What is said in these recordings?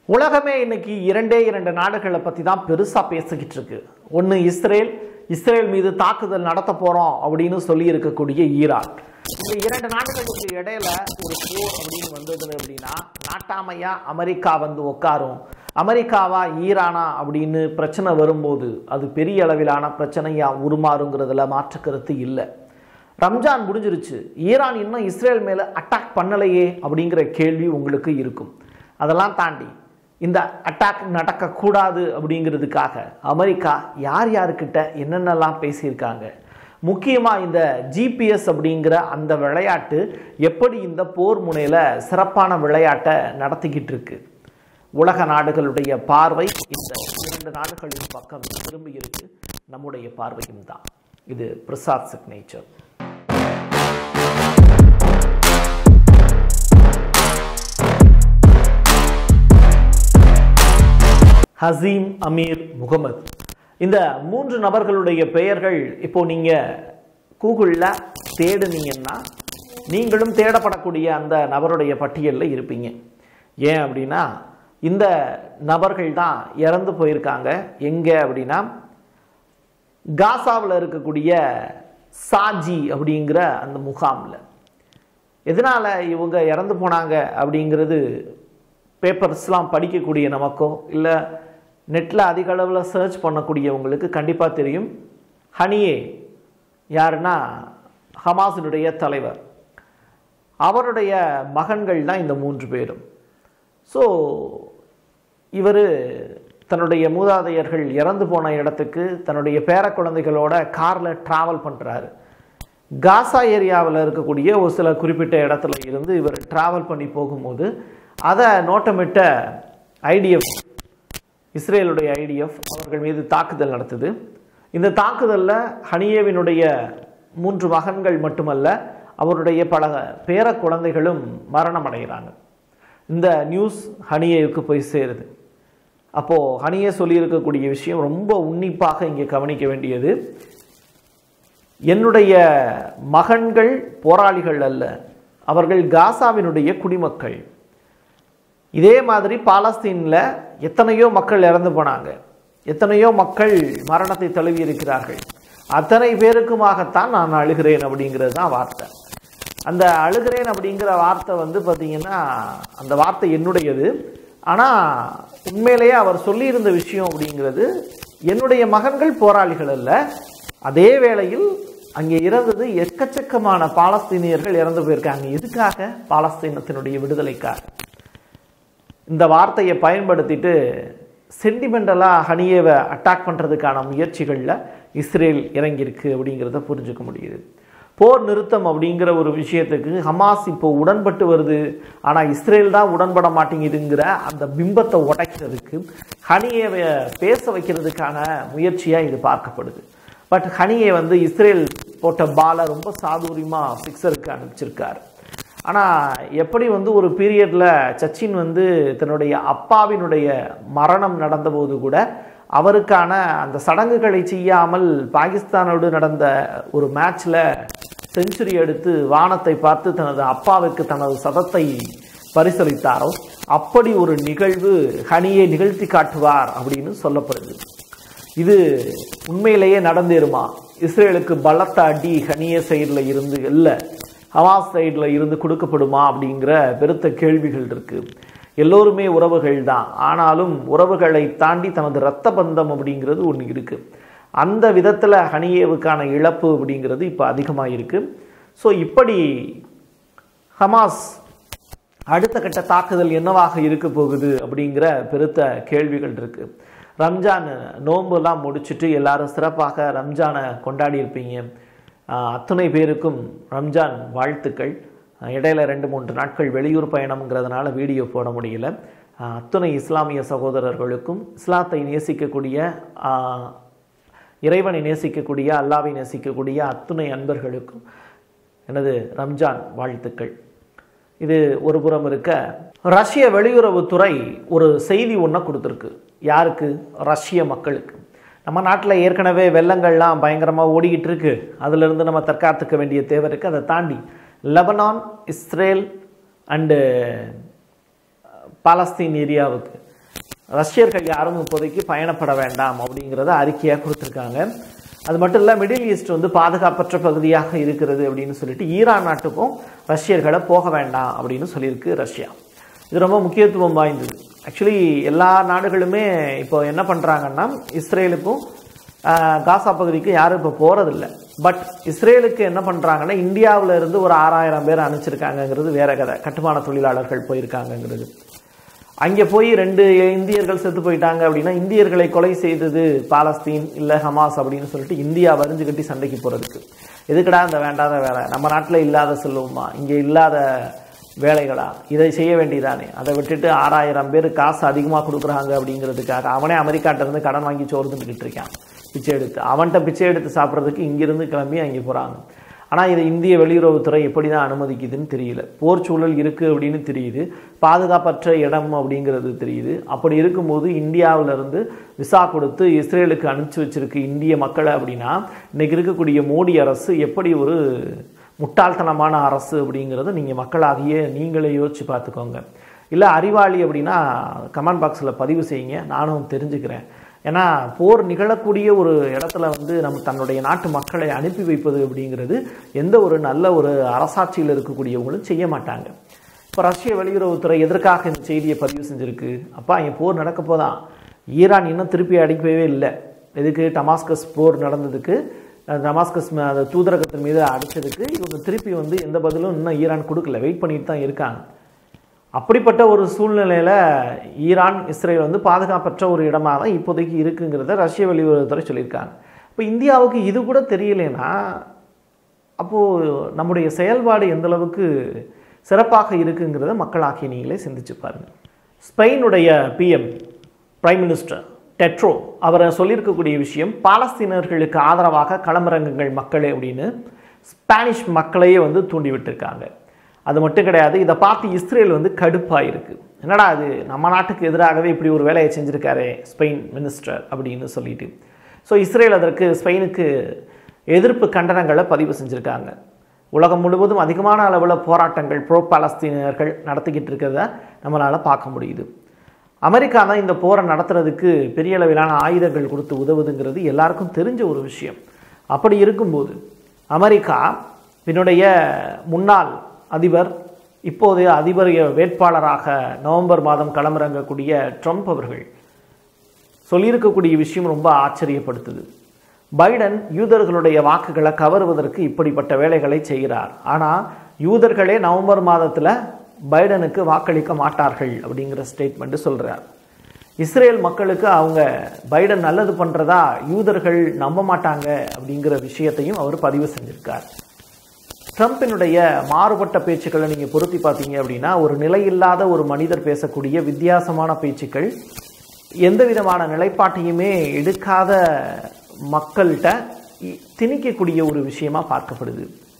உலகமே இன்னைக்கு இரண்டே இரண்டு நாடுகளை பற்றி தான் பெருசாக பேசிக்கிட்டு இருக்கு ஒன்று இஸ்ரேல் இஸ்ரேல் மீது தாக்குதல் நடத்த போகிறோம் அப்படின்னு சொல்லி இருக்கக்கூடிய ஈரான் இந்த இரண்டு நாடுகளுக்கு இடையில ஒரு போர் அப்படின்னு வந்தது அப்படின்னா நாட்டாமையா அமெரிக்கா வந்து உட்காரும் அமெரிக்காவா ஈரானா அப்படின்னு பிரச்சனை வரும்போது அது பெரிய அளவிலான பிரச்சனையா உருமாறுங்கிறதுல மாற்று கருத்து இல்லை ரம்ஜான் முடிஞ்சிருச்சு ஈரான் இன்னும் இஸ்ரேல் மேலே அட்டாக் பண்ணலையே அப்படிங்கிற கேள்வி உங்களுக்கு இருக்கும் அதெல்லாம் தாண்டி இந்த அட்டாக் நடக்கக்கூடாது அப்படிங்கிறதுக்காக அமெரிக்கா யார் யாருக்கிட்ட என்னென்னலாம் பேசியிருக்காங்க முக்கியமாக இந்த ஜிபிஎஸ் அப்படிங்கிற அந்த விளையாட்டு எப்படி இந்த போர் முனையில் சிறப்பான விளையாட்டை நடத்திக்கிட்டு இருக்கு உலக நாடுகளுடைய பார்வை இந்த இரண்டு நாடுகளின் பக்கம் திரும்பி இருக்கு நம்முடைய பார்வையும் தான் இது பிரசாத் சிக்னேச்சர் ஹசீம் அமீர் முகமது இந்த மூன்று நபர்களுடைய பெயர்கள் இப்போ நீங்க கூகுளில் தேடுனீங்கன்னா நீங்களும் தேடப்படக்கூடிய அந்த நபருடைய பட்டியலில் இருப்பீங்க ஏன் அப்படின்னா இந்த நபர்கள் தான் இறந்து போயிருக்காங்க எங்கே அப்படின்னா காசாவில் இருக்கக்கூடிய சாஜி அப்படிங்கிற அந்த முகாமில் எதனால் இவங்க இறந்து போனாங்க அப்படிங்கிறது பேப்பர்ஸ்லாம் படிக்கக்கூடிய நமக்கோ இல்லை நெட்டில் அதிக அளவில் சர்ச் பண்ணக்கூடியவங்களுக்கு கண்டிப்பாக தெரியும் ஹனியே யாருன்னா ஹமாஸினுடைய தலைவர் அவருடைய மகன்கள் தான் இந்த மூன்று பேரும் ஸோ இவர் தன்னுடைய மூதாதையர்கள் இறந்து போன இடத்துக்கு தன்னுடைய பேர குழந்தைகளோட காரில் ட்ராவல் பண்ணுறாரு காசா ஏரியாவில் இருக்கக்கூடிய ஒரு சில குறிப்பிட்ட இடத்துல இருந்து இவர் ட்ராவல் பண்ணி போகும்போது அதை நோட்டமிட்ட ஐடிஎஃப் இஸ்ரேலுடைய ஐடிஎஃப் அவர்கள் மீது தாக்குதல் நடத்துது இந்த தாக்குதலில் ஹனியேவினுடைய மூன்று மகன்கள் மட்டுமல்ல அவருடைய பல பேர குழந்தைகளும் மரணம் அடைகிறாங்க இந்த நியூஸ் ஹனியேவுக்கு போய் சேருது அப்போது ஹனியே சொல்லியிருக்கக்கூடிய விஷயம் ரொம்ப உன்னிப்பாக இங்கே கவனிக்க வேண்டியது என்னுடைய மகன்கள் போராளிகள் அல்ல அவர்கள் காசாவினுடைய குடிமக்கள் இதே மாதிரி பாலஸ்தீனில் எத்தனையோ மக்கள் இறந்து போனாங்க எத்தனையோ மக்கள் மரணத்தை தழுவி இருக்கிறார்கள் அத்தனை பேருக்குமாகத்தான் நான் அழுகிறேன் அப்படிங்கிறது தான் வார்த்தை அந்த அழுகிறேன் அப்படிங்கிற வார்த்தை வந்து பார்த்திங்கன்னா அந்த வார்த்தை என்னுடையது ஆனால் உண்மையிலேயே அவர் சொல்லியிருந்த விஷயம் அப்படிங்கிறது என்னுடைய மகன்கள் போராளிகள் அல்ல அதே வேளையில் அங்கே இறந்தது எக்கச்சக்கமான பாலஸ்தீனியர்கள் இறந்து போயிருக்காங்க எதுக்காக பாலஸ்தீனத்தினுடைய விடுதலைக்காக இந்த வார்த்தையை பயன்படுத்திட்டு சென்டிமெண்டலாக ஹனியேவை அட்டாக் பண்ணுறதுக்கான முயற்சிகளில் இஸ்ரேல் இறங்கியிருக்கு அப்படிங்கிறத புரிஞ்சுக்க முடியுது போர் நிறுத்தம் அப்படிங்கிற ஒரு விஷயத்துக்கு ஹமாஸ் இப்போ உடன்பட்டு வருது ஆனால் இஸ்ரேல் தான் உடன்பட மாட்டேங்குதுங்கிற அந்த பிம்பத்தை உடைக்கிறதுக்கு ஹனியேவை பேச வைக்கிறதுக்கான முயற்சியாக இது பார்க்கப்படுது பட் ஹனியே வந்து இஸ்ரேல் போட்ட பாலை ரொம்ப சாதுரியமாக சிக்ஸருக்கு அனுப்பிச்சிருக்காரு ஆனால் எப்படி வந்து ஒரு பீரியடில் சச்சின் வந்து தன்னுடைய அப்பாவினுடைய மரணம் நடந்தபோது கூட அவருக்கான அந்த சடங்குகளை செய்யாமல் பாகிஸ்தானோடு நடந்த ஒரு மேட்ச்சில் செஞ்சுரி எடுத்து வானத்தை பார்த்து தனது அப்பாவுக்கு தனது சதத்தை பரிசளித்தாரோ அப்படி ஒரு நிகழ்வு ஹனியை நிகழ்த்தி காட்டுவார் அப்படின்னு சொல்லப்படுது இது உண்மையிலேயே நடந்தேருமா இஸ்ரேலுக்கு பலத்த அடி ஹனிய சைடில் இருந்து இல்லை ஹமாஸ் சைடில் இருந்து கொடுக்கப்படுமா அப்படிங்கிற பெருத்த கேள்விகள் இருக்கு எல்லோருமே உறவுகள் தான் ஆனாலும் உறவுகளை தாண்டி தனது இரத்த பந்தம் அப்படிங்கிறது ஒன்று இருக்கு அந்த விதத்தில் ஹனியேவுக்கான இழப்பு அப்படிங்கிறது இப்போ அதிகமாக இருக்கு ஸோ இப்படி ஹமாஸ் அடுத்த கட்ட தாக்குதல் என்னவாக இருக்க போகுது அப்படிங்கிற பெருத்த கேள்விகள் இருக்கு ரம்ஜான் நோன்புலாம் முடிச்சுட்டு எல்லாரும் சிறப்பாக ரம்ஜானை கொண்டாடி இருப்பீங்க அத்தனை பேருக்கும் ரம்ஜான் வாழ்த்துக்கள் இடையில ரெண்டு மூன்று நாட்கள் வெளியூர் பயணம்ங்கிறதுனால வீடியோ போட முடியல அத்துணை இஸ்லாமிய சகோதரர்களுக்கும் இஸ்லாத்தை நேசிக்கக்கூடிய இறைவனை நேசிக்கக்கூடிய அல்லாவை நேசிக்கக்கூடிய அத்துணை அன்பர்களுக்கும் எனது ரம்ஜான் வாழ்த்துக்கள் இது ஒரு புறம் இருக்க ரஷ்ய வெளியுறவுத்துறை ஒரு செய்தி ஒன்றை கொடுத்துருக்கு யாருக்கு ரஷ்ய மக்களுக்கு நம்ம நாட்டில் ஏற்கனவே வெள்ளங்கள்லாம் பயங்கரமாக ஓடிக்கிட்டு இருக்கு அதிலிருந்து நம்ம தற்காத்துக்க வேண்டிய தேவை இருக்குது அதை தாண்டி லெபனான் இஸ்ரேல் அண்டு பாலஸ்தீன் ஏரியாவுக்கு ரஷ்யர்கள் யாரும் இப்போதைக்கு பயணப்பட வேண்டாம் அப்படிங்கிறத அறிக்கையாக கொடுத்துருக்காங்க அது மட்டும் இல்லை மிடில் ஈஸ்ட் வந்து பாதுகாப்பற்ற பகுதியாக இருக்கிறது அப்படின்னு சொல்லிட்டு ஈரான் நாட்டுக்கும் ரஷ்யர்களை போக வேண்டாம் அப்படின்னு சொல்லியிருக்கு ரஷ்யா இது ரொம்ப முக்கியத்துவம் வாய்ந்தது ஆக்சுவலி எல்லா நாடுகளுமே இப்போ என்ன பண்ணுறாங்கன்னா இஸ்ரேலுக்கும் ஆஹ், காசா பகுதிக்கு யாரும் இப்போ போகிறதில்ல பட் இஸ்ரேலுக்கு என்ன பண்ணுறாங்கன்னா இந்தியாவுல இருந்து ஒரு ஆறாயிரம் பேர் அனுப்பிச்சிருக்காங்கங்கிறது வேற கதை கட்டுமான தொழிலாளர்கள் போயிருக்காங்கங்கிறது அங்கே போய் ரெண்டு இந்தியர்கள் செத்து போயிட்டாங்க அப்படின்னா இந்தியர்களை கொலை செய்தது பாலஸ்தீன் இல்லை ஹமாஸ் அப்படின்னு சொல்லிட்டு இந்தியா வரிஞ்சு கட்டி சண்டைக்கு போகிறதுக்கு எதுக்குடா இந்த வேண்டாத வேலை நம்ம நாட்டில் இல்லாத செல்வமா இங்கே இல்லாத வேலைகளா இதை செய்ய வேண்டியதானே அதை விட்டுட்டு ஆறாயிரம் பேர் காசு அதிகமாக கொடுக்குறாங்க அப்படிங்கிறதுக்காக அவனே அமெரிக்காட்ட இருந்து கடன் வாங்கி சோறு தின்னுக்கிட்டு இருக்கான் பிச்சை எடுத்து அவன்கிட்ட பிச்சை எடுத்து சாப்பிட்றதுக்கு இங்கிருந்து கிளம்பி அங்கே போகிறாங்க ஆனால் இதை இந்திய வெளியுறவுத்துறை எப்படி தான் அனுமதிக்குதுன்னு தெரியல போர் சூழல் இருக்குது அப்படின்னு தெரியுது பாதுகாப்பற்ற இடம் அப்படிங்கிறது தெரியுது அப்படி இருக்கும்போது இந்தியாவுல இருந்து விசா கொடுத்து இஸ்ரேலுக்கு அனுப்பிச்சு வச்சிருக்கு இந்திய மக்களை அப்படின்னா இன்னைக்கு இருக்கக்கூடிய மோடி அரசு எப்படி ஒரு முட்டாள்தனமான அரசு அப்படிங்கிறத நீங்கள் மக்களாகிய நீங்களே யோசிச்சு பார்த்துக்கோங்க இல்லை அறிவாளி அப்படின்னா கமெண்ட் பாக்ஸில் பதிவு செய்யுங்க நானும் தெரிஞ்சுக்கிறேன் ஏன்னா போர் நிகழக்கூடிய ஒரு இடத்துல வந்து நம்ம தன்னுடைய நாட்டு மக்களை அனுப்பி வைப்பது அப்படிங்கிறது எந்த ஒரு நல்ல ஒரு அரசாட்சியில் இருக்கக்கூடியவங்களும் செய்ய மாட்டாங்க இப்போ ரஷ்ய வெளியுறவுத்துறை எதற்காக இந்த செய்தியை பதிவு செஞ்சிருக்கு அப்பா இங்கே போர் நடக்க போதான் ஈரான் இன்னும் திருப்பி அடிக்கவே இல்லை எதுக்கு டமாஸ்கஸ் போர் நடந்ததுக்கு அஹ், டமாஸ்கஸ் ம- அந்த தூதரகத்தின் மீது அடிச்சதுக்கு இவங்க திருப்பி வந்து எந்த பதிலும் இன்னும் ஈரான் கொடுக்கல வெயிட் பண்ணிட்டு தான் இருக்காங்க அப்படிப்பட்ட ஒரு சூழ்நிலையில் ஈரான் இஸ்ரேல் வந்து பாதுகாப்பற்ற ஒரு இடமா தான் இப்போதைக்கு இருக்குங்கிறத ரஷ்ய வெளியுறவுத்துறை சொல்லியிருக்காங்க இப்போ இந்தியாவுக்கு இது கூட தெரியலைன்னா அப்போது நம்முடைய செயல்பாடு எந்த அளவுக்கு சிறப்பாக இருக்குங்கிறத மக்களாகிய நீங்களே சிந்திச்சு பாருங்கள் ஸ்பெயினுடைய பிஎம் பிரைம் மினிஸ்டர் டெட்ரோ அவர் சொல்லியிருக்கக்கூடிய விஷயம் பாலஸ்தீனர்களுக்கு ஆதரவாக களமிறங்குங்கள் மக்களே அப்படின்னு ஸ்பானிஷ் மக்களையே வந்து தூண்டி விட்டுருக்காங்க அது மட்டும் கிடையாது இதை பார்த்து இஸ்ரேல் வந்து கடுப்பாக இருக்கு என்னடா அது நம்ம நாட்டுக்கு எதிராகவே இப்படி ஒரு வேலையை செஞ்சுருக்காரே ஸ்பெயின் மினிஸ்டர் அப்படின்னு சொல்லிட்டு ஸோ இஸ்ரேல் அதற்கு ஸ்பெயினுக்கு எதிர்ப்பு கண்டனங்களை பதிவு செஞ்சுருக்காங்க உலகம் முழுவதும் அதிகமான அளவில் போராட்டங்கள் ப்ரோ பாலஸ்தீனியர்கள் நடத்திக்கிட்டு இருக்கிறத நம்மளால் பார்க்க முடியுது அமெரிக்கா தான் இந்த போரை நடத்துறதுக்கு பெரிய அளவிலான ஆயுதங்கள் கொடுத்து உதவுதுங்கிறது எல்லாருக்கும் தெரிஞ்ச ஒரு விஷயம் அப்படி இருக்கும்போது அமெரிக்கா என்னுடைய முன்னாள் அதிபர் இப்போதைய அதிபர் வேட்பாளராக நவம்பர் மாதம் களமிறங்கக்கூடிய ட்ரம்ப் அவர்கள் சொல்லியிருக்கக்கூடிய விஷயம் ரொம்ப ஆச்சரியப்படுத்துது பைடன் யூதர்களுடைய வாக்குகளை கவருவதற்கு இப்படிப்பட்ட வேலைகளை செய்கிறார் ஆனால் யூதர்களே நவம்பர் மாதத்தில் பைடனுக்கு வாக்களிக்க மாட்டார்கள் அப்படிங்கிற ஸ்டேட்மெண்ட் சொல்கிறார் இஸ்ரேல் மக்களுக்கு அவங்க பைடன் நல்லது பண்ணுறதா யூதர்கள் நம்ப மாட்டாங்க அப்படிங்கிற விஷயத்தையும் அவர் பதிவு செஞ்சிருக்கார் ட்ரம்பினுடைய மாறுபட்ட பேச்சுக்களை நீங்கள் பொருத்தி பார்த்தீங்க அப்படின்னா ஒரு நிலையில்லாத ஒரு மனிதர் பேசக்கூடிய வித்தியாசமான பேச்சுக்கள் எந்த விதமான நிலைப்பாட்டையுமே எடுக்காத மக்கள்கிட்ட இ- திணிக்கக்கூடிய ஒரு விஷயமா பார்க்கப்படுது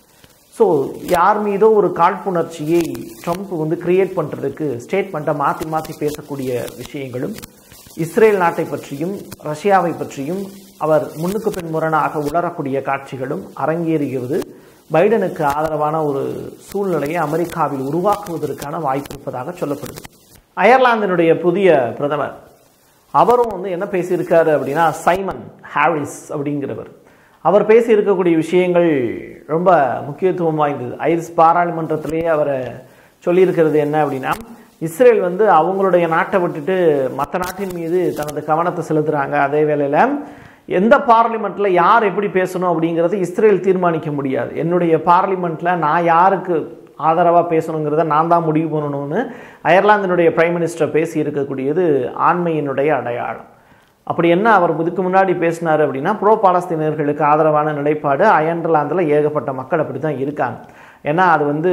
ஸோ யார் மீதோ ஒரு காழ்ப்புணர்ச்சியை ட்ரம்ப் வந்து கிரியேட் பண்ணுறதுக்கு ஸ்டேட்மெண்ட்டை மாற்றி மாற்றி பேசக்கூடிய விஷயங்களும் இஸ்ரேல் நாட்டை பற்றியும் ரஷ்யாவை பற்றியும் அவர் முன்னுக்கு பின் முரணாக உணரக்கூடிய காட்சிகளும் அரங்கேறுகிறது பைடனுக்கு ஆதரவான ஒரு சூழ்நிலையை அமெரிக்காவில் உருவாக்குவதற்கான வாய்ப்பு இருப்பதாக சொல்லப்படுது அயர்லாந்தினுடைய புதிய பிரதமர் அவரும் வந்து என்ன பேசியிருக்காரு அப்படின்னா சைமன் ஹாரிஸ் அப்படிங்கிறவர் அவர் பேசி இருக்கக்கூடிய விஷயங்கள் ரொம்ப முக்கியத்துவம் வாய்ந்தது ஐரிஸ் பாராளுமன்றத்திலேயே அவரை சொல்லியிருக்கிறது என்ன அப்படின்னா இஸ்ரேல் வந்து அவங்களுடைய நாட்டை விட்டுட்டு மற்ற நாட்டின் மீது தனது கவனத்தை செலுத்துகிறாங்க அதே வேளையில் எந்த பார்லிமெண்ட்டில் யார் எப்படி பேசணும் அப்படிங்கிறத இஸ்ரேல் தீர்மானிக்க முடியாது என்னுடைய பார்லிமெண்ட்டில் நான் யாருக்கு ஆதரவாக பேசணுங்கிறத நான் தான் முடிவு பண்ணணும்னு அயர்லாந்தினுடைய பிரைம் மினிஸ்டர் பேசி இருக்கக்கூடியது ஆண்மையினுடைய அடையாளம் அப்படி என்ன அவர் இதுக்கு முன்னாடி பேசினார் அப்படின்னா ப்ரோ பாலஸ்தீனர்களுக்கு ஆதரவான நிலைப்பாடு அயர்லாந்தில் ஏகப்பட்ட மக்கள் அப்படி தான் இருக்காங்க ஏன்னா அது வந்து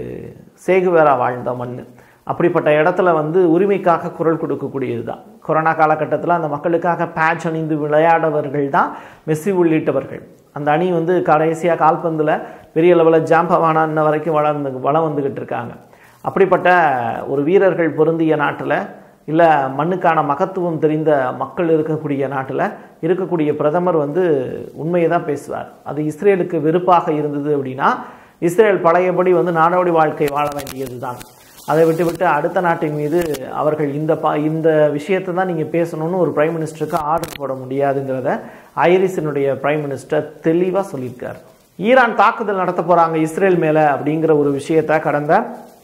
சேகுவேரா வாழ்ந்த மண் அப்படிப்பட்ட இடத்துல வந்து உரிமைக்காக குரல் கொடுக்கக்கூடியது தான் கொரோனா காலகட்டத்தில் அந்த மக்களுக்காக பேட்ச் அணிந்து விளையாடவர்கள் தான் மெஸ்ஸி உள்ளிட்டவர்கள் அந்த அணி வந்து கடைசியாக கால்பந்தில் பெரிய லெவலில் ஜாம்பவானா இன்ன வரைக்கும் வளர்ந்து வளம் வந்துக்கிட்டு இருக்காங்க அப்படிப்பட்ட ஒரு வீரர்கள் பொருந்திய நாட்டில் இல்லை மண்ணுக்கான மகத்துவம் தெரிந்த மக்கள் இருக்கக்கூடிய நாட்டில் இருக்கக்கூடிய பிரதமர் வந்து உண்மையை தான் பேசுவார் அது இஸ்ரேலுக்கு வெறுப்பாக இருந்தது அப்படின்னா இஸ்ரேல் பழையபடி வந்து நாடோடி வாழ்க்கை வாழ வேண்டியது தான் அதை விட்டுவிட்டு அடுத்த நாட்டின் மீது அவர்கள் இந்த பா இந்த விஷயத்தை தான் நீங்கள் பேசணும்னு ஒரு பிரைம் மினிஸ்டருக்கு ஆர்டர் போட முடியாதுங்கிறத ஐரிஸினுடைய பிரைம் மினிஸ்டர் தெளிவாக சொல்லியிருக்கார் ஈரான் தாக்குதல் நடத்த போகிறாங்க இஸ்ரேல் மேலே அப்படிங்கிற ஒரு விஷயத்தை கடந்த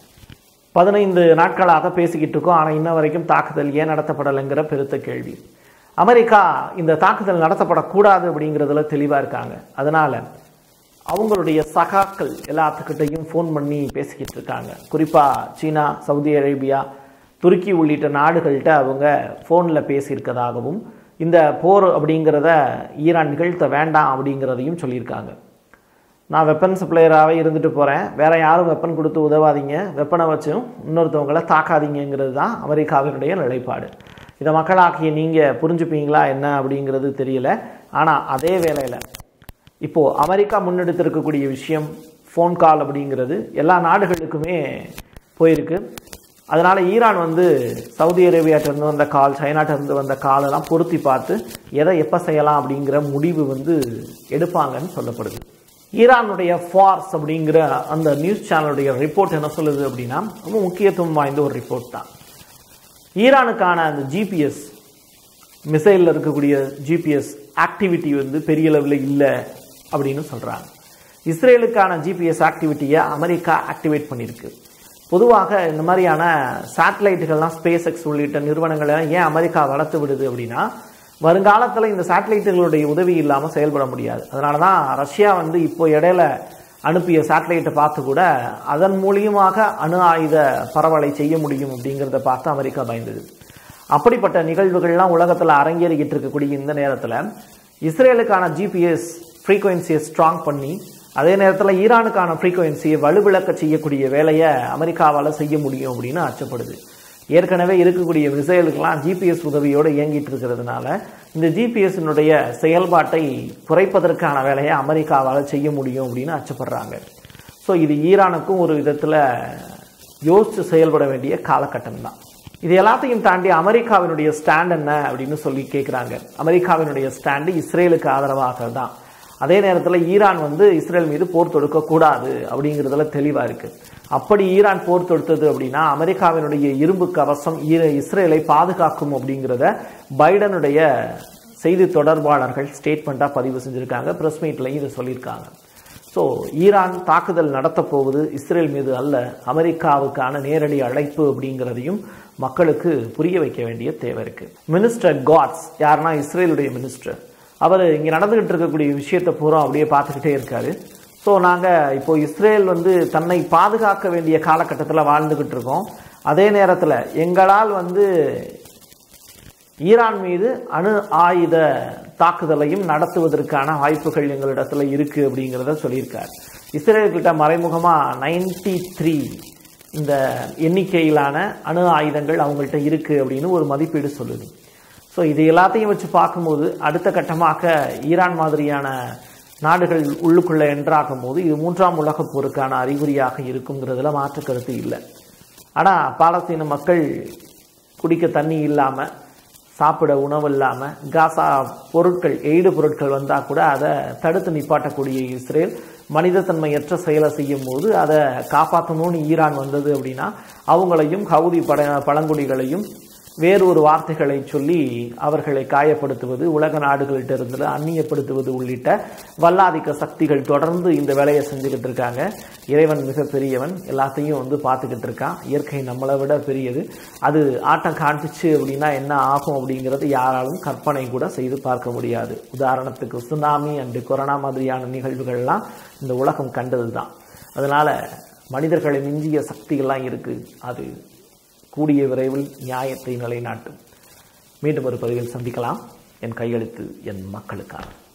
பதினைந்து நாட்களாக பேசிக்கிட்டு இருக்கோம் ஆனால் இன்ன வரைக்கும் தாக்குதல் ஏன் நடத்தப்படலைங்கிற பெருத்த கேள்வி அமெரிக்கா இந்த தாக்குதல் நடத்தப்படக்கூடாது அப்படிங்கிறதுல தெளிவாக இருக்காங்க அதனால் அவங்களுடைய சகாக்கள் எல்லாத்துக்கிட்டையும் ஃபோன் பண்ணி பேசிக்கிட்டு இருக்காங்க குறிப்பாக சீனா சவுதி அரேபியா துருக்கி உள்ளிட்ட நாடுகள்கிட்ட அவங்க ஃபோனில் பேசியிருக்கதாகவும் இந்த போர் அப்படிங்கிறத ஈரான் நிகழ்த்த வேண்டாம் அப்படிங்கிறதையும் சொல்லியிருக்காங்க நான் வெப்பன் சப்ளையராகவே இருந்துட்டு போகிறேன் வேறு யாரும் வெப்பன் கொடுத்து உதவாதீங்க வெப்பனை வச்சும் இன்னொருத்தவங்களை தாக்காதீங்கிறது தான் அமெரிக்காவினுடைய நிலைப்பாடு இதை மக்களாக்கிய நீங்கள் புரிஞ்சுப்பீங்களா என்ன அப்படிங்கிறது தெரியல ஆனால் அதே வேளையில் இப்போது அமெரிக்கா முன்னெடுத்திருக்கக்கூடிய விஷயம் ஃபோன் கால் அப்படிங்கிறது எல்லா நாடுகளுக்குமே போயிருக்கு அதனால் ஈரான் வந்து சவுதி அரேபியாட்டிருந்து வந்த கால் சைனாட்டிருந்து வந்த காலெல்லாம் பொருத்தி பார்த்து எதை எப்போ செய்யலாம் அப்படிங்கிற முடிவு வந்து எடுப்பாங்கன்னு சொல்லப்படுது ஈரானுடைய ஃபார்ஸ் அப்படிங்கிற அந்த நியூஸ் சேனலுடைய ரிப்போர்ட் என்ன சொல்லுது அப்படின்னா ரொம்ப முக்கியத்துவம் வாய்ந்த ஒரு ரிப்போர்ட் தான் ஈரானுக்கான அந்த ஜிபிஎஸ் மிசைலில் இருக்கக்கூடிய ஜிபிஎஸ் ஆக்டிவிட்டி வந்து பெரிய லெவலில் இல்லை அப்படின்னு சொல்கிறாங்க இஸ்ரேலுக்கான ஜிபிஎஸ் ஆக்டிவிட்டியை அமெரிக்கா ஆக்டிவேட் பண்ணியிருக்கு பொதுவாக இந்த மாதிரியான சேட்டலைட்டுகள்லாம் ஸ்பேஸ் எக்ஸ் உள்ளிட்ட நிறுவனங்களை ஏன் அமெரிக்கா வளர்த்து விடுது அப்படின்னா வருங்காலத்தில் இந்த சேட்டலைட்டுகளுடைய உதவி இல்லாமல் செயல்பட முடியாது அதனால தான் ரஷ்யா வந்து இப்போ இடையில அனுப்பிய சேட்டலைட்டை பார்த்து கூட அதன் மூலியமாக அணு ஆயுத பரவலை செய்ய முடியும் அப்படிங்கிறத பார்த்து அமெரிக்கா பயந்தது அப்படிப்பட்ட நிகழ்வுகள்லாம் உலகத்தில் அரங்கேறிக்கிட்டு இருக்கக்கூடிய இந்த நேரத்தில் இஸ்ரேலுக்கான ஜிபிஎஸ் ஃப்ரீக்குவென்சியை ஸ்ட்ராங் பண்ணி அதே நேரத்தில் ஈரானுக்கான ஃப்ரீக்குவென்சியை வலுவிளக்க செய்யக்கூடிய வேலையை அமெரிக்காவால் செய்ய முடியும் அப்படின்னு அச்சப்படுது ஏற்கனவே இருக்கக்கூடிய மிசைலுக்கெல்லாம் ஜிபிஎஸ் உதவியோடு இயங்கிட்டு இருக்கிறதுனால இந்த ஜிபிஎஸ்னுடைய செயல்பாட்டை குறைப்பதற்கான வேலையை அமெரிக்காவால் செய்ய முடியும் அப்படின்னு அச்சப்படுறாங்க ஸோ இது ஈரானுக்கும் ஒரு விதத்தில் யோசித்து செயல்பட வேண்டிய காலகட்டம் தான் இது எல்லாத்தையும் தாண்டி அமெரிக்காவினுடைய ஸ்டாண்ட் என்ன அப்படின்னு சொல்லி கேட்குறாங்க அமெரிக்காவினுடைய ஸ்டாண்டு இஸ்ரேலுக்கு ஆதரவாக தான் அதே நேரத்தில் ஈரான் வந்து இஸ்ரேல் மீது போர் தொடுக்கக்கூடாது அப்படிங்கிறதுல தெளிவாக இருக்குது அப்படி ஈரான் போர் தொடுத்தது அப்படின்னா அமெரிக்காவினுடைய இரும்பு கவசம் ஈர இஸ்ரேலை பாதுகாக்கும் அப்படிங்கிறத பைடனுடைய செய்தி தொடர்பாளர்கள் ஸ்டேட்மெண்ட்டாக பதிவு செஞ்சுருக்காங்க ப்ரெஸ் மீட்லையும் இதை சொல்லியிருக்காங்க ஸோ ஈரான் தாக்குதல் நடத்த போவது இஸ்ரேல் மீது அல்ல அமெரிக்காவுக்கான நேரடி அழைப்பு அப்படிங்கிறதையும் மக்களுக்கு புரிய வைக்க வேண்டிய தேவை இருக்குது மினிஸ்டர் காட்ஸ் யாருன்னா இஸ்ரேலுடைய மினிஸ்டர் அவர் இங்கே நடந்துக்கிட்டு இருக்கக்கூடிய விஷயத்தை பூரா அப்படியே பார்த்துக்கிட்டே இருக்காரு ஸோ நாங்கள் இப்போ இஸ்ரேல் வந்து தன்னை பாதுகாக்க வேண்டிய காலகட்டத்தில் வாழ்ந்துக்கிட்டு இருக்கோம் அதே நேரத்தில் எங்களால் வந்து ஈரான் மீது அணு ஆயுத தாக்குதலையும் நடத்துவதற்கான வாய்ப்புகள் எங்களிடத்துல இருக்குது அப்படிங்கிறத சொல்லியிருக்கார் இஸ்ரேல்கிட்ட மறைமுகமாக நைன்டி த்ரீ இந்த எண்ணிக்கையிலான அணு ஆயுதங்கள் அவங்கள்ட்ட இருக்குது அப்படின்னு ஒரு மதிப்பீடு சொல்லுது ஸோ இது எல்லாத்தையும் வச்சு பார்க்கும்போது அடுத்த கட்டமாக ஈரான் மாதிரியான நாடுகள் உள்ளுக்குள்ளே என்ட்ராகும் போது இது மூன்றாம் உலகப் போருக்கான அறிகுறியாக இருக்குங்கிறதுல மாற்று கருத்து இல்லை ஆனால் பாலஸ்தீன மக்கள் குடிக்க தண்ணி இல்லாமல் சாப்பிட உணவு இல்லாமல் காசா பொருட்கள் எய்டு பொருட்கள் வந்தால் கூட அதை தடுத்து நிப்பாட்டக்கூடிய இஸ்ரேல் மனிதத்தன்மையற்ற செயலை செய்யும் போது அதை காப்பாற்றணும்னு ஈரான் வந்தது அப்படின்னா அவங்களையும் ஹவுதி பட பழங்குடிகளையும் வேறொரு வார்த்தைகளை சொல்லி அவர்களை காயப்படுத்துவது உலக நாடுகள்கிட்ட இருந்து அந்நியப்படுத்துவது உள்ளிட்ட வல்லாதிக்க சக்திகள் தொடர்ந்து இந்த வேலையை செஞ்சுக்கிட்டு இருக்காங்க இறைவன் மிக பெரியவன் எல்லாத்தையும் வந்து பார்த்துக்கிட்டு இருக்கான் இயற்கை நம்மளை விட பெரியது அது ஆட்டம் காண்பிச்சு அப்படின்னா என்ன ஆகும் அப்படிங்கிறது யாராலும் கற்பனை கூட செய்து பார்க்க முடியாது உதாரணத்துக்கு சுனாமி அண்டு கொரோனா மாதிரியான நிகழ்வுகள்லாம் இந்த உலகம் கண்டது தான் அதனால் மனிதர்களை மிஞ்சிய சக்திகள்லாம் இருக்குது அது கூடிய விரைவில் நியாயத்தை நிலைநாட்டும் மீண்டும் ஒரு பதிவில் சந்திக்கலாம் என் கையெழுத்து என் மக்களுக்கான